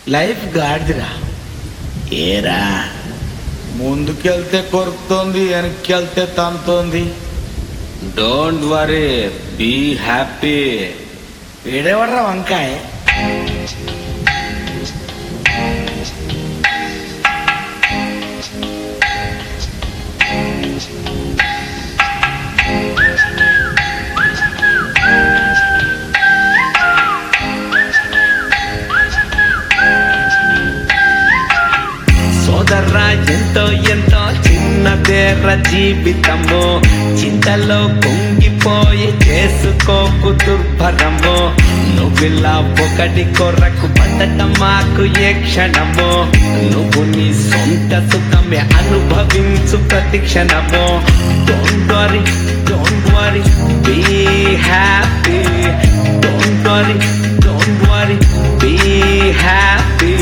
life గాడిదిరా ఏరా ముందుకెళ్తే కొరుకుతోంది వెనక్కి తంతోంది డోంట్ వరీ బీ హ్యాపీ వీడేవడరా వంకాయ సోదరా ఎంతో ఎంతో చిన్నదేర జీవితము చింతలో కుంగిపోయి చేసుకోకు దుర్భరము నువ్విలా ఒకటి కొరకు పట్టటం మాకు ఏ క్షణము నువ్వు నీ సొంత సుఖమే అనుభవించు ప్రతి క్షణము don't worry don't worry be happy don't worry don't worry be happy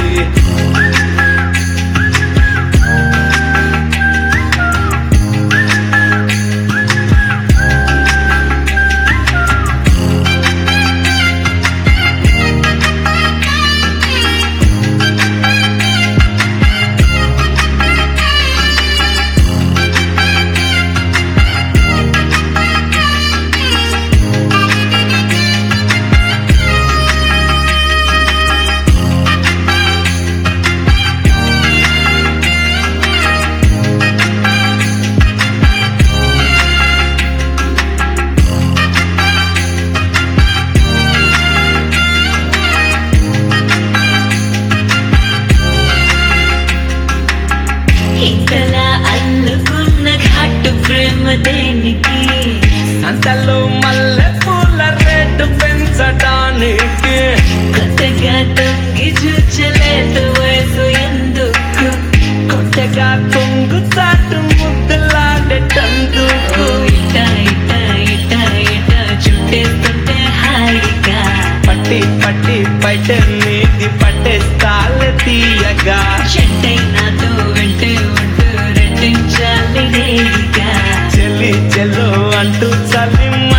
ఇంతలా అల్లుకున్న ఘాటు ప్రేమ దేనికి సంతలో మల్లె పూల రేటు పెంచడానికి కొత్తగా తొంగి చూచలేదు వయసు ఎందుకు కొత్తగా కొంగు చాటు ముద్దులాడేటందుకు ఇట ఇట ఇట ఇట చుట్టేస్తుంటే హాయిగా పట్టి పట్టి బయట నీది పట్టేస్తాల తీయగా చెట్టై నాతో వెంటే ఉంటూ రెట్టించాలి నేరుగా చెల్లి చెల్లు అంటూ చలి